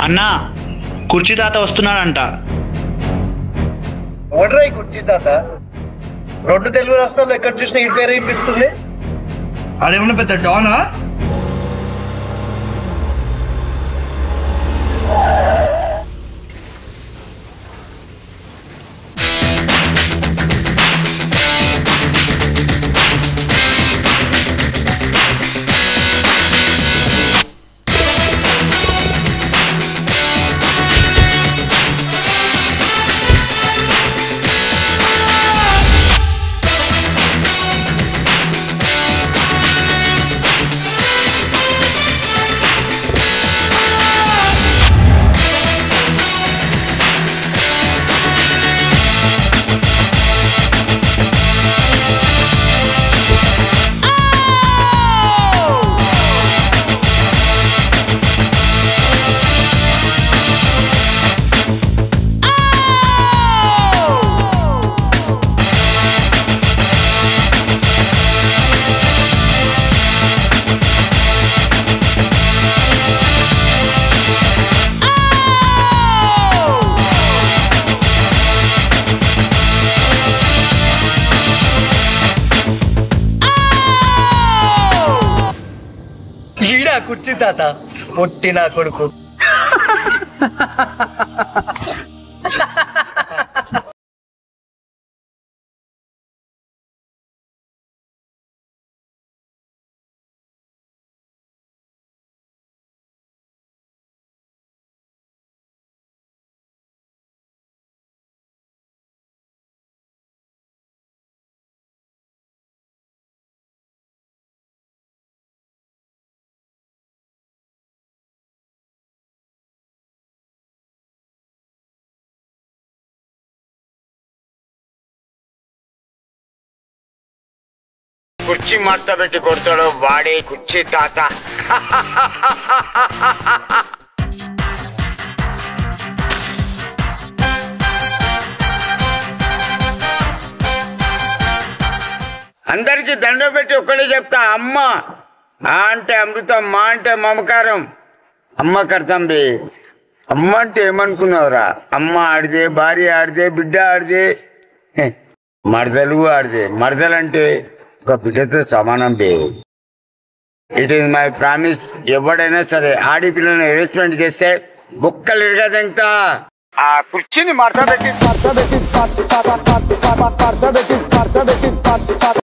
అన్నా కుర్చీ తాత వస్తున్నాడంట ఓడరా ఈ కుర్చీ తాత రెండు తెలుగు రాష్ట్రాల్లో ఎక్కడ చూసినా ఈ పేరు వినిపిస్తుంది అదేమన్నా పెద్ద డానా ఈడా కుర్చీ తాత పొట్టి నా కొడుకు కుర్చీ మడత పెట్టి కొడతాడు వాడే కుర్చీ తాత అందరికి దండ పెట్టి ఒక్కడే చెప్తా అమ్మ ఆ అంటే అమృతం మా అంటే మమకారం అమ్మ కర్తంబి అమ్మ అంటే ఏమనుకున్నావురా అమ్మ ఆడితే భార్య ఆడితే బిడ్డ ఆడితే హె, మరదలు ఆడితే మరదలంటే ఒక బిడ్డతో సమానం బే ఇట్ ఈస్ మై ప్రామిస్ ఎవడైనా సరే ఆడి పిల్లని అరేంజ్మెంట్ చేస్తే బుక్కలు ఇరగదంత ఆ కుర్చీని మడత పెట్టి